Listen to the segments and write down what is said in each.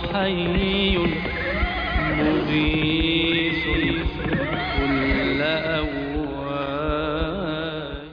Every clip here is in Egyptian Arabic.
حي مغيث كل أواب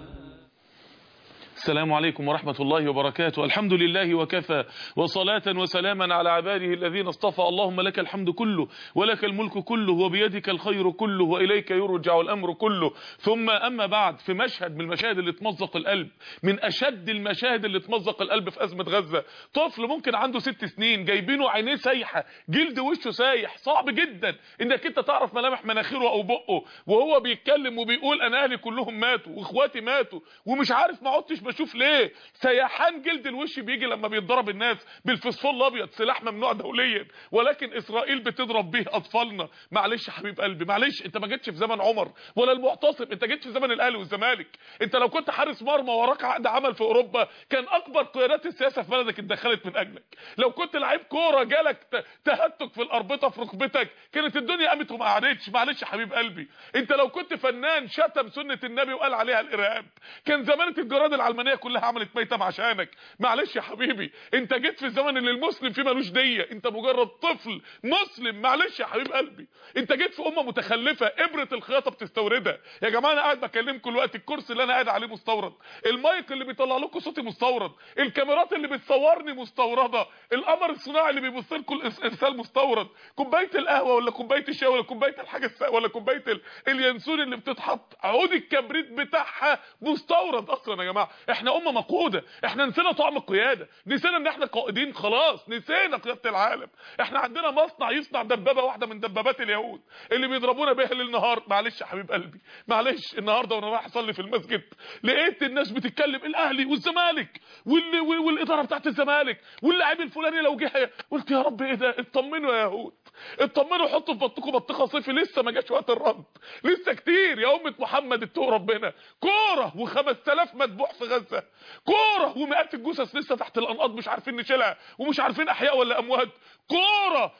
السلام عليكم ورحمة الله وبركاته الحمد لله وكفى وصلاة وسلاما على عباده الذين اصطفى اللهم لك الحمد كله ولك الملك كله وبيدك الخير كله وإليك يرجع الأمر كله ثم أما بعد في مشهد من المشاهد اللي تمزق القلب من أشد المشاهد اللي تمزق القلب في أزمة غزة طفل ممكن عنده ست سنين جايبينه عينيه سايحة جلد وشه سايح صعب جدا انك انت تعرف ملامح مناخيره او بقه وهو بيتكلم وبيقول انا اهلي كلهم ماتوا واخواتي ماتوا ومش عارف ما عدتش بشوف ليه سيحان جلد الوش بيجي لما بيتضرب الناس بالفسفور الابيض سلاح ممنوع دوليا ولكن اسرائيل بتضرب به اطفالنا معلش يا حبيب قلبي معلش انت ما جيتش في زمن عمر ولا المعتصم انت جيت في زمن الاهلي والزمالك انت لو كنت حارس مرمى وراك عقد عمل في اوروبا كان اكبر قيادات السياسه في بلدك اتدخلت من اجلك لو كنت لعيب كوره جالك ت- تهتك في الاربطه في ركبتك كانت الدنيا قامت وما قعدتش معلش يا حبيب قلبي انت لو كنت فنان شتم سنه النبي وقال عليها الارهاب كان زمانه الجرائد العلمانيه كلها عملت ميتم عشانك معلش يا حبيبي انت جيت في الزمن اللي المسلم فيه ملوش ديه انت مجرد طفل مسلم معلش يا حبيب قلبي انت جيت في امه متخلفه ابره الخياطه بتستوردها يا جماعه انا قاعد بكلمكم دلوقتي الكرسي اللي انا قاعد عليه مستورد المايك اللي بيطلع لكم صوتي مستورد الكاميرات اللي بتصورني مستورده القمر الصناعي اللي بيبص لكم الارسال مستورد كوبايه القهوه ولا كوبايه الشاي ولا كوبايه الحاجه الس... ولا كوبايه ال... اليانسون اللي بتتحط عود الكبريت بتاعها مستورد اصلا يا جماعه احنا امه مقوده احنا نسينا طعم القياده نسينا ان احنا قائدين خلاص نسينا قياده العالم احنا عندنا مصنع يصنع دبابه واحده من دبابات اليهود اللي بيضربونا بيها ليل نهار معلش يا حبيب قلبي معلش النهارده وانا رايح اصلي في المسجد لقيت الناس بتتكلم الاهلي والزمالك وال... وال... والاداره بتاعت الزمالك واللاعب الفلاني لو جه قلت يا رب ايه ده اطمنوا يا يهود اطمنوا حطوا في بطكم بطيخه صيفي لسه ما جاش وقت الرد لسه كتير يا امه محمد اتقوا ربنا كوره و5000 مذبوح في غزه كوره ومئات الجثث لسه تحت الانقاض مش عارفين نشيلها ومش عارفين احياء ولا اموات كوره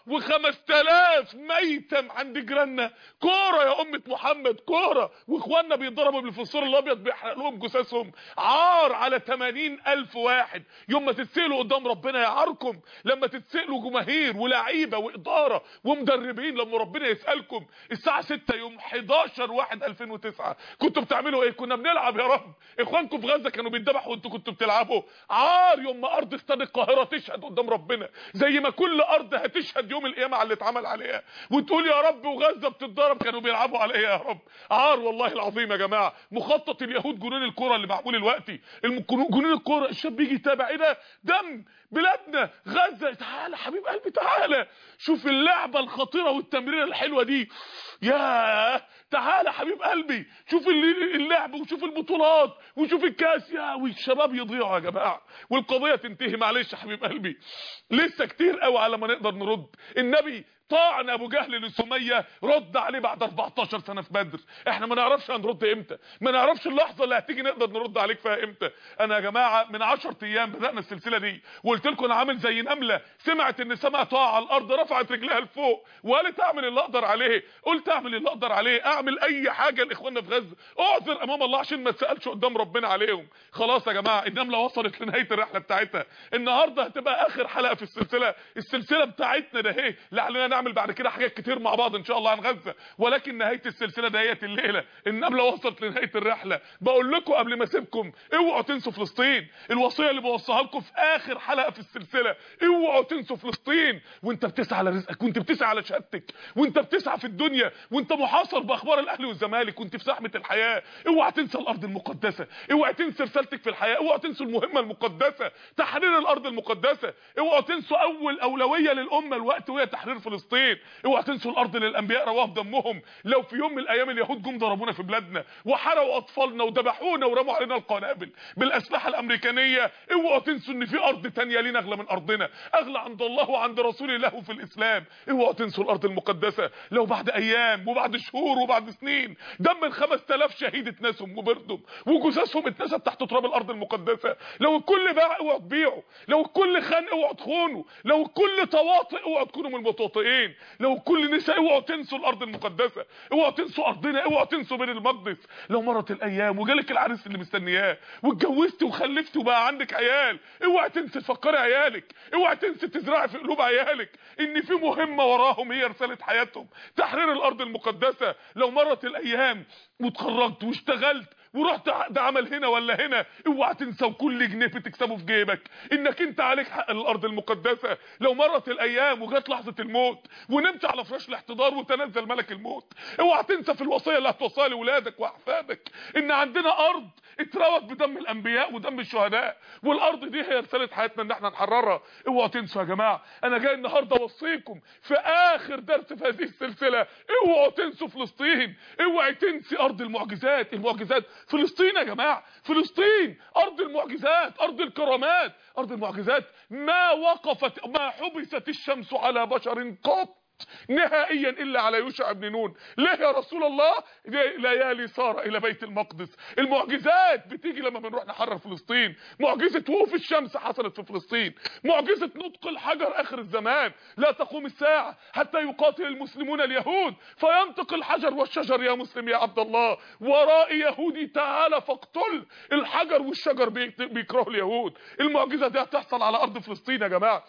و5000 ميتم عند جيراننا كوره يا امه محمد كوره واخواننا بيتضربوا بالفسفور الابيض بيحرق لهم جثثهم عار على 80000 واحد يوم ما تتسالوا قدام ربنا يعاركم لما تتسالوا جماهير ولاعيبه واداره ومدربين لما ربنا يسالكم الساعه 6 يوم 11 1 2009 كنتوا بتعملوا ايه كنا بنلعب يا رب اخوانكم في غزه كانوا بيتذبحوا وانتوا كنتوا بتلعبوا عار يوم ما ارض استاد القاهره تشهد قدام ربنا زي ما كل ارض هتشهد يوم القيامه على اللي اتعمل عليها وتقول يا رب وغزه بتتضرب كانوا بيلعبوا على ايه يا رب عار والله العظيم يا جماعه مخطط اليهود جنون الكره اللي معمول دلوقتي الم- جنون الكره الشاب يجي يتابع ايه ده دم بلادنا غزه تعالى حبيب قلبي تعالى شوف اللعبه الخطيره والتمريره الحلوه دي يا تعالى حبيب قلبي شوف ال- اللعب وشوف البطولات وشوف الكاس يا والشباب يضيعوا يا جماعه والقضيه تنتهي معلش يا حبيب قلبي لسه كتير قوي على ما نقدر نرد النبي طعن ابو جهل لسميه رد عليه بعد 14 سنه في بدر احنا ما نعرفش هنرد امتى ما نعرفش اللحظه اللي هتيجي نقدر نرد عليك فيها امتى انا يا جماعه من 10 ايام بدانا السلسله دي وقلت لكم انا عامل زي نمله سمعت ان سمع طاعه على الارض رفعت رجلها لفوق وقالت اعمل اللي اقدر عليه قلت اعمل اللي اقدر عليه اعمل اي حاجه لاخواننا في غزه اعذر امام الله عشان ما تسالش قدام ربنا عليهم خلاص يا جماعه النمله وصلت لنهايه الرحله بتاعتها النهارده هتبقى اخر حلقه في السلسله السلسله بتاعتنا ده اهي لعلنا نعمل بعد كده حاجات كتير مع بعض ان شاء الله عن غزه ولكن نهايه السلسله دهيت الليله النمله وصلت لنهايه الرحله بقول لكم قبل ما اسيبكم اوعوا تنسوا فلسطين الوصيه اللي بوصيها لكم في اخر حلقه في السلسله اوعوا تنسوا فلسطين وانت بتسعى على رزقك وانت بتسعى على شهادتك وانت بتسعى في الدنيا وانت محاصر باخبار الاهلي والزمالك وانت في زحمه الحياه اوعى تنسى الارض المقدسه اوعى تنسى رسالتك في الحياه اوعى تنسوا المهمه المقدسه تحرير الارض المقدسه اوعوا تنسوا اول اولويه للامه الوقت وهي تحرير فلسطين اوعى تنسوا الارض اللي الانبياء رواهم دمهم لو في يوم من الايام اليهود جم ضربونا في بلادنا وحرقوا اطفالنا وذبحونا ورموا علينا القنابل بالاسلحه الامريكانيه اوعوا تنسوا ان في ارض تانية لينا اغلى من ارضنا اغلى عند الله وعند رسول الله في الاسلام اوعوا تنسوا الارض المقدسه لو بعد ايام وبعد شهور وبعد سنين دم ال 5000 شهيد اتنسم وبردم وجثثهم اتنسب تحت تراب الارض المقدسه لو الكل باع اوعوا تبيعوا لو الكل خان اوعوا تخونوا لو الكل تواطئ اوعوا تكونوا من المتواطئين فلسطين لو كل نساء اوعوا تنسوا الارض المقدسه اوعوا تنسوا ارضنا اوعوا تنسوا بين المقدس لو مرت الايام وجالك العريس اللي مستنياه واتجوزت وخلفت وبقى عندك عيال اوعى تنسي تفكري عيالك اوعى تنسي تزرعي في قلوب عيالك ان في مهمه وراهم هي رساله حياتهم تحرير الارض المقدسه لو مرت الايام واتخرجت واشتغلت ورحت عقد عمل هنا ولا هنا اوعى تنسى وكل جنيه بتكسبه في جيبك انك انت عليك حق الارض المقدسه لو مرت الايام وجت لحظه الموت ونمت على فراش الاحتضار وتنزل ملك الموت اوعى تنسى في الوصيه اللي هتوصيها لاولادك واحفادك ان عندنا ارض اتروت بدم الانبياء ودم الشهداء والارض دي هي رساله حياتنا ان احنا نحررها اوعوا تنسوا يا جماعه انا جاي النهارده اوصيكم في اخر درس في هذه السلسله اوعوا تنسوا فلسطين اوعي تنسي ارض المعجزات المعجزات فلسطين يا جماعه فلسطين ارض المعجزات ارض الكرامات ارض المعجزات ما وقفت ما حبست الشمس على بشر قط نهائيا الا على يوشع بن نون ليه يا رسول الله ليالي صار الى بيت المقدس المعجزات بتيجي لما بنروح نحرر فلسطين معجزه وقوف الشمس حصلت في فلسطين معجزه نطق الحجر اخر الزمان لا تقوم الساعه حتى يقاتل المسلمون اليهود فينطق الحجر والشجر يا مسلم يا عبد الله وراء يهودي تعالى فاقتل الحجر والشجر بيكرهوا اليهود المعجزه دي هتحصل على ارض فلسطين يا جماعه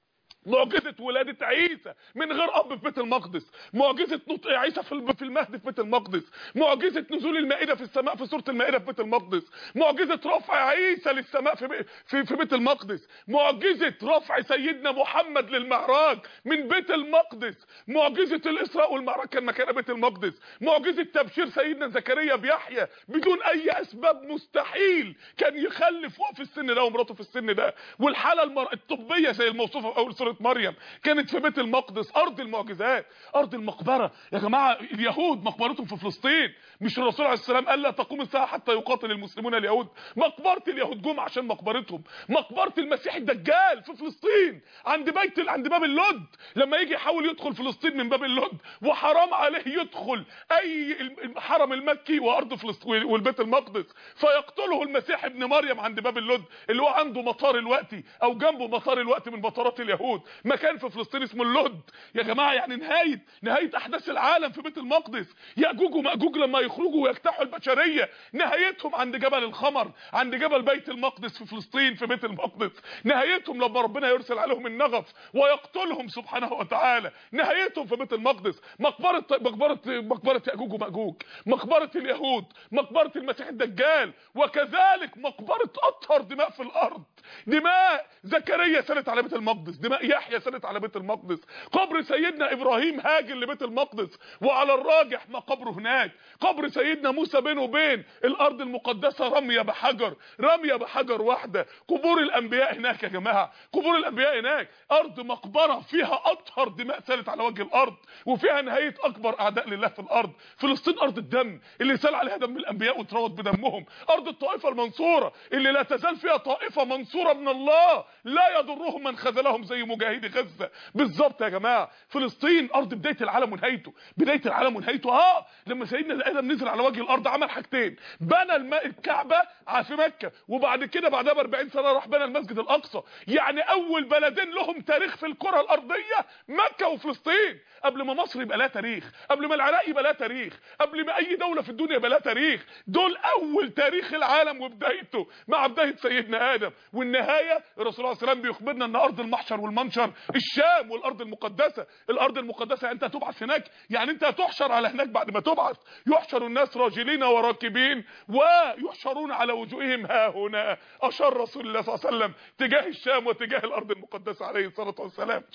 معجزه ولاده عيسى من غير اب في بيت المقدس معجزه نطق عيسى في المهد في بيت المقدس معجزه نزول المائده في السماء في سوره المائده في بيت المقدس معجزه رفع عيسى للسماء في في, في بيت المقدس معجزه رفع سيدنا محمد للمعراج من بيت المقدس معجزه الاسراء والمعراج كان مكان بيت المقدس معجزه تبشير سيدنا زكريا بيحيى بدون اي اسباب مستحيل كان يخلف وهو في السن ده ومراته في السن ده والحاله المر... الطبيه زي الموصوفه في اول سوره مريم كانت في بيت المقدس ارض المعجزات ارض المقبره يا جماعه اليهود مقبرتهم في فلسطين مش الرسول عليه السلام قال لا تقوم الساعه حتى يقاتل المسلمون اليهود مقبره اليهود جم عشان مقبرتهم مقبره المسيح الدجال في فلسطين عند بيت عند باب اللد لما يجي يحاول يدخل فلسطين من باب اللد وحرام عليه يدخل اي الحرم المكي وارض فلسطين والبيت المقدس فيقتله المسيح ابن مريم عند باب اللد اللي هو عنده مطار الوقتي او جنبه مطار الوقت من مطارات اليهود مكان في فلسطين اسمه اللد يا جماعه يعني نهايه نهايه احداث العالم في بيت المقدس ياجوج وماجوج لما يخرجوا ويجتاحوا البشريه نهايتهم عند جبل الخمر عند جبل بيت المقدس في فلسطين في بيت المقدس نهايتهم لما ربنا يرسل عليهم النغف ويقتلهم سبحانه وتعالى نهايتهم في بيت المقدس مقبره مقبره مقبره ياجوج وماجوج مقبره اليهود مقبره المسيح الدجال وكذلك مقبره اطهر دماء في الارض دماء زكريا سنت على بيت المقدس دماء يحيى سنت على بيت المقدس قبر سيدنا ابراهيم هاجر لبيت المقدس وعلى الراجح ما قبره هناك قبر سيدنا موسى بينه وبين الارض المقدسه رميه بحجر رميه بحجر واحده قبور الانبياء هناك يا جماعه قبور الانبياء هناك ارض مقبره فيها اطهر دماء سالت على وجه الارض وفيها نهايه اكبر اعداء لله في الارض فلسطين ارض الدم اللي سال عليها دم الانبياء واتروت بدمهم ارض الطائفه المنصوره اللي لا تزال فيها طائفه منصوره من الله لا يضرهم من خذلهم زي مجاهدي غزه بالظبط يا جماعه فلسطين ارض بدايه العالم ونهايته بدايه العالم ونهايته اه لما سيدنا ادم نزل على وجه الارض عمل حاجتين بنى الماء الكعبه في مكه وبعد كده بعدها ب 40 سنه راح بنى المسجد الاقصى يعني اول بلدين لهم تاريخ في الكره الارضيه مكه وفلسطين قبل ما مصر يبقى لها تاريخ قبل ما العراق يبقى لها تاريخ قبل ما اي دوله في الدنيا يبقى لها تاريخ دول اول تاريخ العالم وبدايته مع بدايه سيدنا ادم والنهايه الرسول عليه السلام بيخبرنا ان ارض المحشر والمنشر الشام والارض المقدسه الارض المقدسه انت هتبعث هناك يعني انت هتحشر على هناك بعد ما تبعث يحشر الناس راجلين وراكبين ويحشرون على وجوههم ها هنا اشار رسول الله صلى الله عليه وسلم تجاه الشام وتجاه الارض المقدسه عليه الصلاه والسلام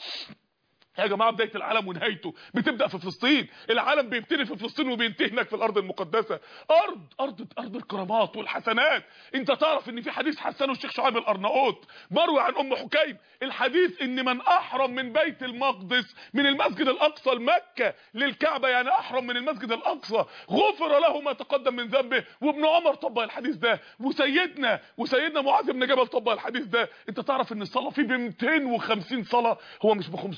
يا جماعه بدايه العالم ونهايته بتبدا في فلسطين العالم بيبتدي في فلسطين وبينتهي هناك في الارض المقدسه ارض ارض ارض الكرامات والحسنات انت تعرف ان في حديث حسنه الشيخ شعيب الارناؤوط مروي عن ام حكيم الحديث ان من احرم من بيت المقدس من المسجد الاقصى لمكه للكعبه يعني احرم من المسجد الاقصى غفر له ما تقدم من ذنبه وابن عمر طبق الحديث ده وسيدنا وسيدنا معاذ بن جبل طبق الحديث ده انت تعرف ان الصلاه فيه ب 250 صلاه هو مش ب 500 لا ده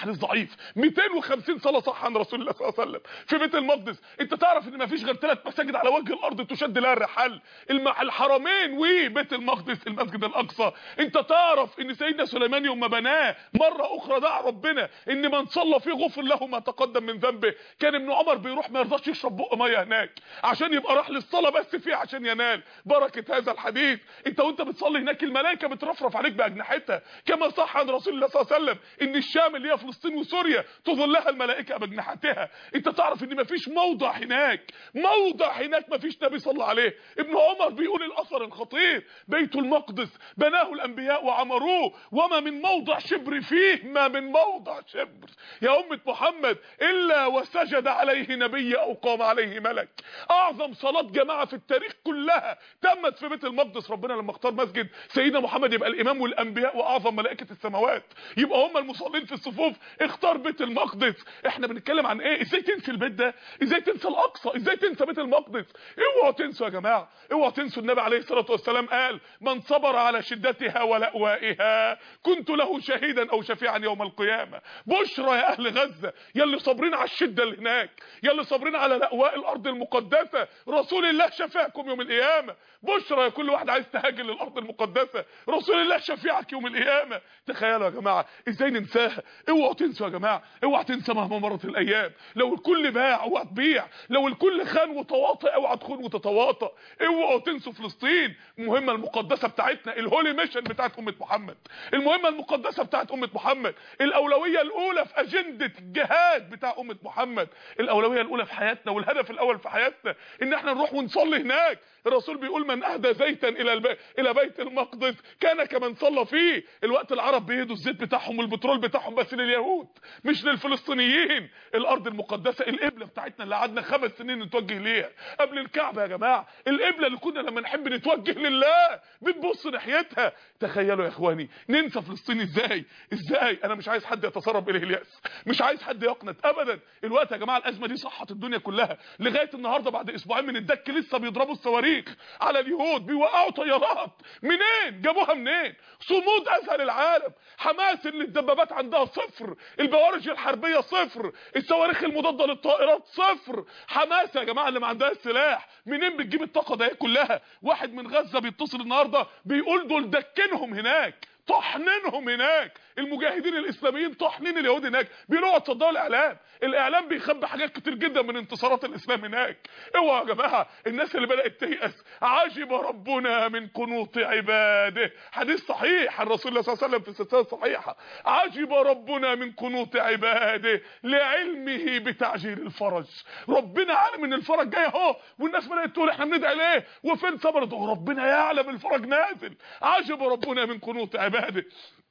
حديث ضعيف 250 صلاه صح عن رسول الله صلى الله عليه وسلم في بيت المقدس انت تعرف ان ما فيش غير ثلاث مساجد على وجه الارض تشد لها الرحال الم- الحرمين وبيت المقدس المسجد الاقصى انت تعرف ان سيدنا سليمان يوم ما بناه مره اخرى دعا ربنا ان من صلى فيه غفر له ما تقدم من ذنبه كان ابن عمر بيروح ما يرضاش يشرب بق ميه هناك عشان يبقى راح للصلاه بس فيه عشان ينال بركه هذا الحديث انت وانت بتصلي هناك الملائكه بترفرف عليك باجنحتها كما صح عن رسول الله صلى الله عليه وسلم ان الشام اللي هي فلسطين وسوريا تظلها الملائكه باجنحتها انت تعرف ان مفيش موضع هناك موضع هناك مفيش نبي صلى عليه ابن عمر بيقول الاثر الخطير بيت المقدس بناه الانبياء وعمروه وما من موضع شبر فيه ما من موضع شبر يا امه محمد الا وسجد عليه نبي او قام عليه ملك اعظم صلاه جماعه في التاريخ كلها تمت في بيت المقدس ربنا لما اختار مسجد سيدنا محمد يبقى الامام والانبياء واعظم ملائكه السماوات يبقى هم المصلين في الصفوف اختار بيت المقدس احنا بنتكلم عن ايه ازاي تنسى البيت ده ازاي تنسى الاقصى ازاي تنسى بيت المقدس اوعوا تنسوا يا جماعه اوعوا تنسوا النبي عليه الصلاه والسلام قال من صبر على شدتها ولأوائها كنت له شهيدا او شفيعا يوم القيامه بشرى يا اهل غزه يا اللي صابرين على الشده اللي هناك يا اللي صابرين على لأواء الارض المقدسه رسول الله شفاعكم يوم القيامه بشرى يا كل واحد عايز تهاجر للارض المقدسه رسول الله شفيعك يوم القيامه تخيلوا يا جماعه ازاي ننساها اوعوا تنسوا يا جماعه اوعوا تنسى مهما مرت الايام لو الكل باع اوعى تبيع لو الكل خان وتواطئ اوعى تخون وتتواطئ اوعوا تنسوا فلسطين المهمه المقدسه بتاعتنا الهولي ميشن بتاعت امه محمد المهمه المقدسه بتاعت امه محمد الاولويه الاولى في اجنده الجهاد بتاع امه محمد الاولويه الاولى في حياتنا والهدف الاول في حياتنا ان احنا نروح ونصلي هناك الرسول بيقول من اهدى زيتا الى البي... الى بيت المقدس كان كمن صلى فيه الوقت العرب بيهدوا الزيت بتاعهم والبترول بتاعهم بس لليهود مش للفلسطينيين الارض المقدسه القبله بتاعتنا اللي قعدنا خمس سنين نتوجه ليها قبل الكعبه يا جماعه القبله اللي كنا لما نحب نتوجه لله بنبص ناحيتها تخيلوا يا اخواني ننسى فلسطين ازاي ازاي انا مش عايز حد يتسرب اليه الياس مش عايز حد يقنط ابدا الوقت يا جماعه الازمه دي صحت الدنيا كلها لغايه النهارده بعد اسبوعين من الدك لسه بيضربوا الصواريخ على اليهود بيوقعوا طيارات منين جابوها منين صمود اسهل العالم حماس اللي الدبابات عندها صفر البوارج الحربيه صفر الصواريخ المضاده للطائرات صفر حماس يا جماعه اللي ما عندها السلاح منين بتجيب الطاقه دي كلها واحد من غزه بيتصل النهارده بيقول دول دكنهم هناك طحنينهم هناك المجاهدين الاسلاميين طحنين اليهود هناك بيقولوا تصدقوا الاعلام الاعلام بيخبي حاجات كتير جدا من انتصارات الاسلام هناك اوعوا يا جماعه الناس اللي بدات تيأس عجب ربنا من قنوط عباده حديث صحيح عن رسول الله صلى الله عليه وسلم في السلسله الصحيحه عجب ربنا من قنوط عباده لعلمه بتعجيل الفرج ربنا عالم ان الفرج جاي اهو والناس بدات تقول احنا بندعي ليه وفين صبرت ربنا يعلم الفرج نازل عجب ربنا من قنوط عباده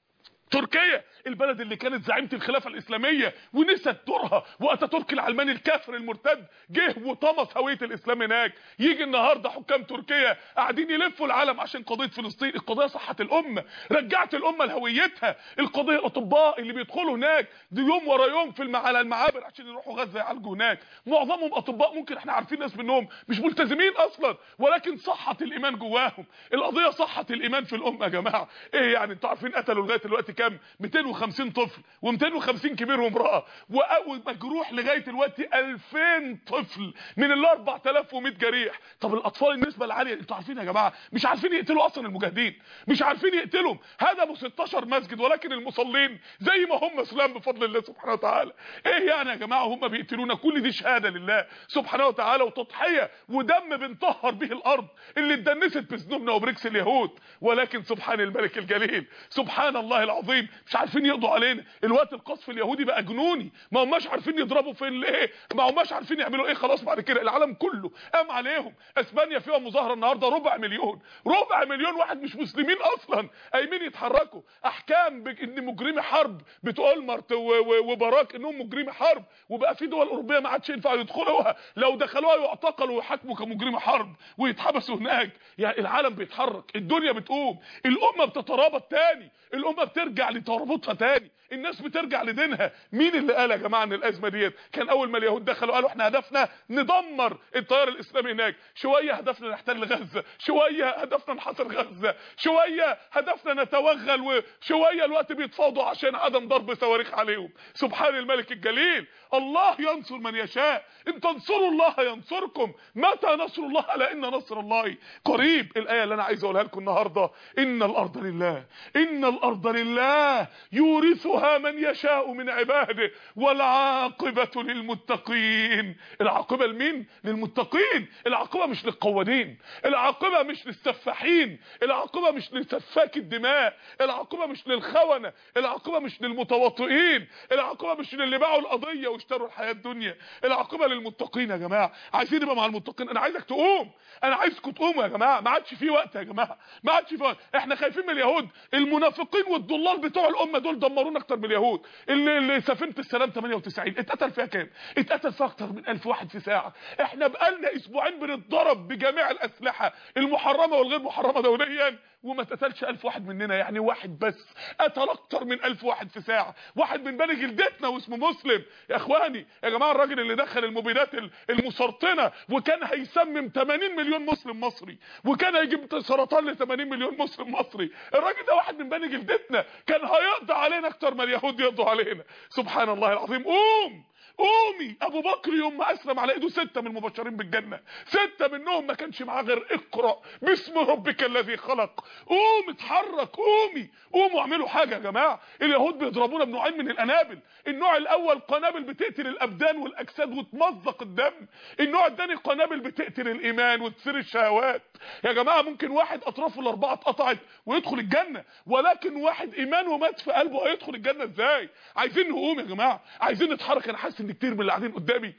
تركيا البلد اللي كانت زعيمه الخلافه الاسلاميه ونست دورها واتاتورك العلماني الكافر المرتد جه وطمس هويه الاسلام هناك يجي النهارده حكام تركيا قاعدين يلفوا العالم عشان قضيه فلسطين القضيه صحت الامه رجعت الامه لهويتها القضيه الاطباء اللي بيدخلوا هناك دي يوم ورا يوم في الم... على المعابر عشان يروحوا غزه يعالجوا هناك معظمهم اطباء ممكن احنا عارفين ناس منهم مش ملتزمين اصلا ولكن صحت الايمان جواهم القضيه صحت الايمان في الامه يا جماعه ايه يعني انتوا عارفين قتلوا لغايه دلوقتي كام 250 طفل و250 كبير وامراه ومجروح لغايه دلوقتي 2000 طفل من ال 4100 جريح طب الاطفال النسبه العاليه انتوا عارفين يا جماعه مش عارفين يقتلوا اصلا المجاهدين مش عارفين يقتلهم هدموا 16 مسجد ولكن المصلين زي ما هم اسلام بفضل الله سبحانه وتعالى ايه يعني يا جماعه هم بيقتلونا كل دي شهاده لله سبحانه وتعالى وتضحيه ودم بنطهر به الارض اللي اتدنست بذنوبنا وبركس اليهود ولكن سبحان الملك الجليل سبحان الله العظيم مش عارفين يقضوا علينا الوقت القصف اليهودي بقى جنوني ما هماش عارفين يضربوا في الايه ما هماش عارفين يعملوا ايه خلاص بعد كده العالم كله قام عليهم اسبانيا فيها مظاهره النهارده ربع مليون ربع مليون واحد مش مسلمين اصلا قايمين يتحركوا احكام ان مجرمي حرب بتقول مرت وبراك انهم مجرمي حرب وبقى في دول اوروبيه ما عادش ينفع يدخلوها لو دخلوها يعتقلوا ويحاكموا كمجرمي حرب ويتحبسوا هناك يعني العالم بيتحرك الدنيا بتقوم الامه بتترابط تاني الامه بترجع بترجع لترابطها تاني الناس بترجع لدينها مين اللي قال يا جماعه ان الازمه ديت كان اول ما اليهود دخلوا قالوا احنا هدفنا ندمر التيار الاسلامي هناك شويه هدفنا نحتل غزه شويه هدفنا نحاصر غزه شويه هدفنا نتوغل وشويه الوقت بيتفاوضوا عشان عدم ضرب صواريخ عليهم سبحان الملك الجليل الله ينصر من يشاء ان تنصروا الله ينصركم متى نصر الله الا ان نصر الله قريب الايه اللي انا عايز اقولها لكم النهارده ان الارض لله ان الارض لله يورثها من يشاء من عباده والعاقبه للمتقين العاقبه لمين للمتقين العاقبه مش للقوادين العاقبه مش للسفاحين العاقبه مش لسفاك الدماء العاقبه مش للخونه العاقبه مش للمتواطئين العاقبه مش للي باعوا القضيه واشتروا الحياه الدنيا العاقبه للمتقين يا جماعه عايزين نبقى مع المتقين انا عايزك تقوم انا عايزكم تقوموا يا جماعه ما عادش في وقت يا جماعه ما عادش في وقت احنا خايفين من اليهود المنافقين والضلال بتوع الامه دول دمرونا اكتر من اليهود اللي, اللي سفينه السلام 98 اتقتل فيها كام اتقتل فيها اكتر من 1000 واحد في ساعه احنا بقالنا اسبوعين بنتضرب بجميع الاسلحه المحرمه والغير محرمه دوليا وما اتقتلش 1000 واحد مننا يعني واحد بس قتل اكتر من 1000 واحد في ساعه واحد من بني جلدتنا واسمه مسلم يا اخواني يا جماعه الراجل اللي دخل المبيدات المسرطنه وكان هيسمم 80 مليون مسلم مصري وكان هيجيب سرطان ل 80 مليون مسلم مصري الراجل ده واحد من بني جلدتنا كان هيقضي علينا اكتر ما اليهود يقضوا علينا سبحان الله العظيم قوم قومي ابو بكر يوم ما اسلم على ايده ستة من المبشرين بالجنة ستة منهم ما كانش معاه غير اقرأ باسم ربك الذي خلق قوم اتحرك قومي قوموا اعملوا حاجة يا جماعة اليهود بيضربونا بنوعين من الانابل النوع الاول قنابل بتقتل الابدان والاجساد وتمزق الدم النوع الثاني قنابل بتقتل الايمان وتثير الشهوات يا جماعة ممكن واحد اطرافه الاربعة اتقطعت ويدخل الجنة ولكن واحد ايمانه مات في قلبه هيدخل الجنة ازاي عايزين نقوم يا جماعة عايزين نتحرك انا حاسس ان كتير من اللي قاعدين قدامي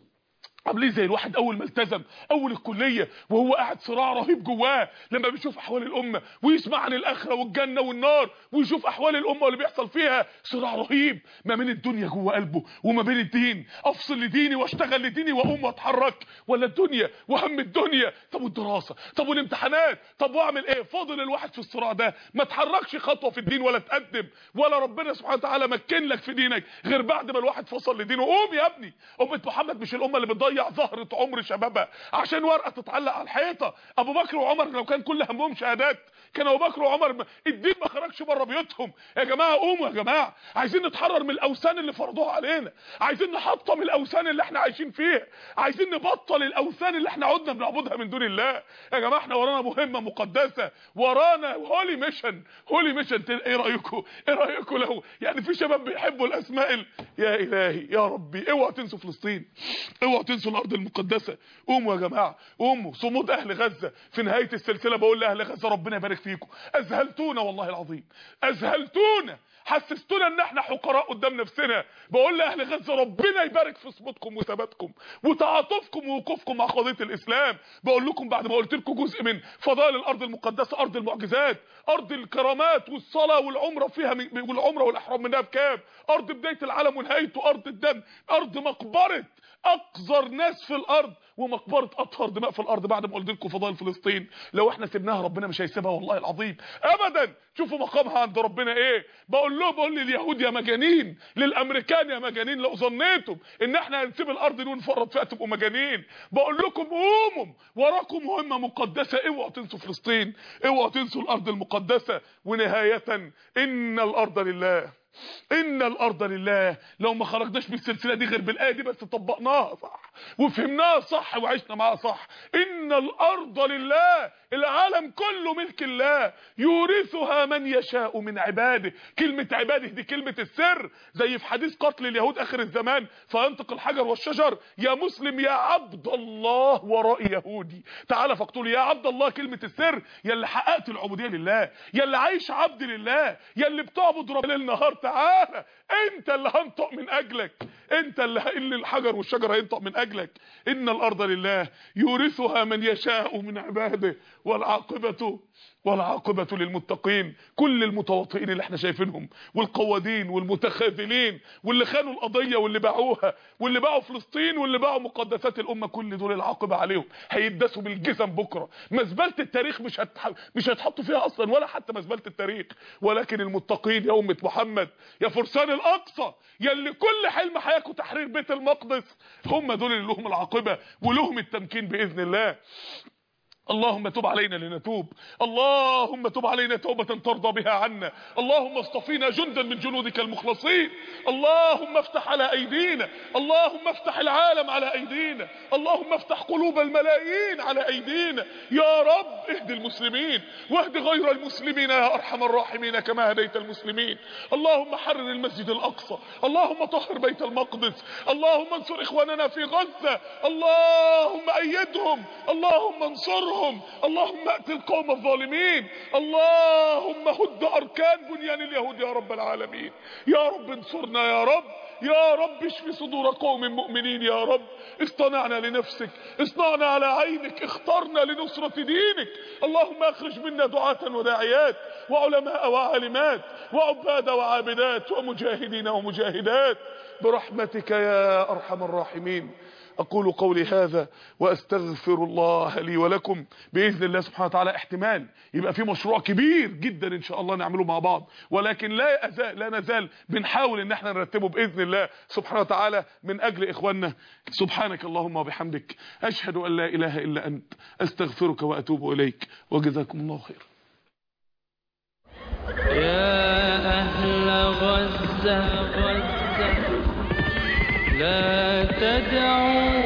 عاملين زي الواحد اول ما التزم اول الكليه وهو قاعد صراع رهيب جواه لما بيشوف احوال الامه ويسمع عن الاخره والجنه والنار ويشوف احوال الامه واللي بيحصل فيها صراع رهيب ما بين الدنيا جوه قلبه وما بين الدين افصل لديني واشتغل لديني واقوم واتحرك ولا الدنيا وهم الدنيا طب والدراسه طب والامتحانات طب واعمل ايه فاضل الواحد في الصراع ده ما تحركش خطوه في الدين ولا تقدم ولا ربنا سبحانه وتعالى مكن لك في دينك غير بعد ما الواحد فصل لدينه قوم يا ابني امه محمد مش الامه اللي بتضيع تضيع زهرة عمر شبابها عشان ورقة تتعلق على الحيطة ابو بكر وعمر لو كان كل همهم شهادات كان ابو بكر وعمر الدين ما خرجش بره بيوتهم يا جماعة قوموا يا جماعة عايزين نتحرر من الاوثان اللي فرضوها علينا عايزين نحطم الاوثان اللي احنا عايشين فيها عايزين نبطل الاوثان اللي احنا عدنا بنعبدها من دون الله يا جماعة احنا ورانا مهمة مقدسة ورانا هولي ميشن هولي ميشن ايه رايكم ايه رايكم لو يعني في شباب بيحبوا الاسماء ال... يا الهي يا ربي اوعوا تنسوا فلسطين اوعوا تنسوا الارض المقدسه قوموا يا جماعه قوموا صمود اهل غزه في نهايه السلسله بقول لاهل غزه ربنا يبارك فيكم اذهلتونا والله العظيم اذهلتونا حسستونا ان احنا حقراء قدام نفسنا بقول لاهل غزه ربنا يبارك في صمودكم وثباتكم وتعاطفكم ووقوفكم مع قضيه الاسلام بقول لكم بعد ما قلت لكم جزء من فضائل الارض المقدسه ارض المعجزات ارض الكرامات والصلاه والعمره فيها من والعمره والاحرام منها بكام ارض بدايه العالم ونهايته ارض الدم ارض مقبره اقذر ناس في الارض ومقبره اطهر دماء في الارض بعد ما قلت لكم فضائل فلسطين لو احنا سيبناها ربنا مش هيسيبها والله العظيم ابدا شوفوا مقامها عند ربنا ايه بقول له بقول لليهود يا مجانين للامريكان يا مجانين لو ظنيتم ان احنا هنسيب الارض دي ونفرط فيها تبقوا مجانين بقول لكم قوموا وراكم مهمه مقدسه اوعوا تنسوا فلسطين اوعوا تنسوا الارض المقدسه ونهايه ان الارض لله ان الارض لله لو ما خرجناش بالسلسله دي غير بالايه دي بس طبقناها صح وفهمناها صح وعشنا معاها صح ان الارض لله العالم كله ملك الله يورثها من يشاء من عباده كلمه عباده دي كلمه السر زي في حديث قتل اليهود اخر الزمان فينطق الحجر والشجر يا مسلم يا عبد الله وراء يهودي تعالى فاقتل يا عبد الله كلمه السر يا اللي حققت العبوديه لله يا اللي عايش عبد لله يا اللي بتعبد ربنا ليل نهار تعالى انت اللي هنطق من اجلك انت اللي اللي الحجر والشجر هينطق من اجلك ان الارض لله يورثها من يشاء من عباده والعاقبه والعاقبة للمتقين كل المتواطئين اللي احنا شايفينهم والقوادين والمتخاذلين واللي خانوا القضية واللي باعوها واللي باعوا فلسطين واللي باعوا مقدسات الأمة كل دول العاقبة عليهم هيدسوا بالجزم بكرة مزبلة التاريخ مش هتح... مش هيتحطوا فيها أصلا ولا حتى مزبلة التاريخ ولكن المتقين يا أمة محمد يا فرسان الأقصى يا اللي كل حلم حياتكم تحرير بيت المقدس هم دول اللي لهم العاقبة ولهم التمكين بإذن الله اللهم تب علينا لنتوب اللهم تب علينا توبة ترضى بها عنا اللهم اصطفينا جندا من جنودك المخلصين اللهم افتح على ايدينا اللهم افتح العالم على ايدينا اللهم افتح قلوب الملايين على ايدينا يا رب اهد المسلمين واهد غير المسلمين يا ارحم الراحمين كما هديت المسلمين اللهم حرر المسجد الاقصى اللهم طهر بيت المقدس اللهم انصر اخواننا في غزة اللهم ايدهم اللهم انصرهم منهم اللهم ائت القوم الظالمين اللهم هد اركان بنيان اليهود يا رب العالمين يا رب انصرنا يا رب يا رب اشف صدور قوم مؤمنين يا رب اصطنعنا لنفسك اصنعنا على عينك اخترنا لنصرة دينك اللهم اخرج منا دعاة وداعيات وعلماء وعالمات وعباد وعابدات ومجاهدين ومجاهدات برحمتك يا ارحم الراحمين أقول قولي هذا وأستغفر الله لي ولكم بإذن الله سبحانه وتعالى احتمال يبقى في مشروع كبير جدا إن شاء الله نعمله مع بعض ولكن لا أزال لا نزال بنحاول إن احنا نرتبه بإذن الله سبحانه وتعالى من أجل إخواننا سبحانك اللهم وبحمدك أشهد أن لا إله إلا أنت أستغفرك وأتوب إليك وجزاكم الله خير يا أهل غزة غزة لا تدعوا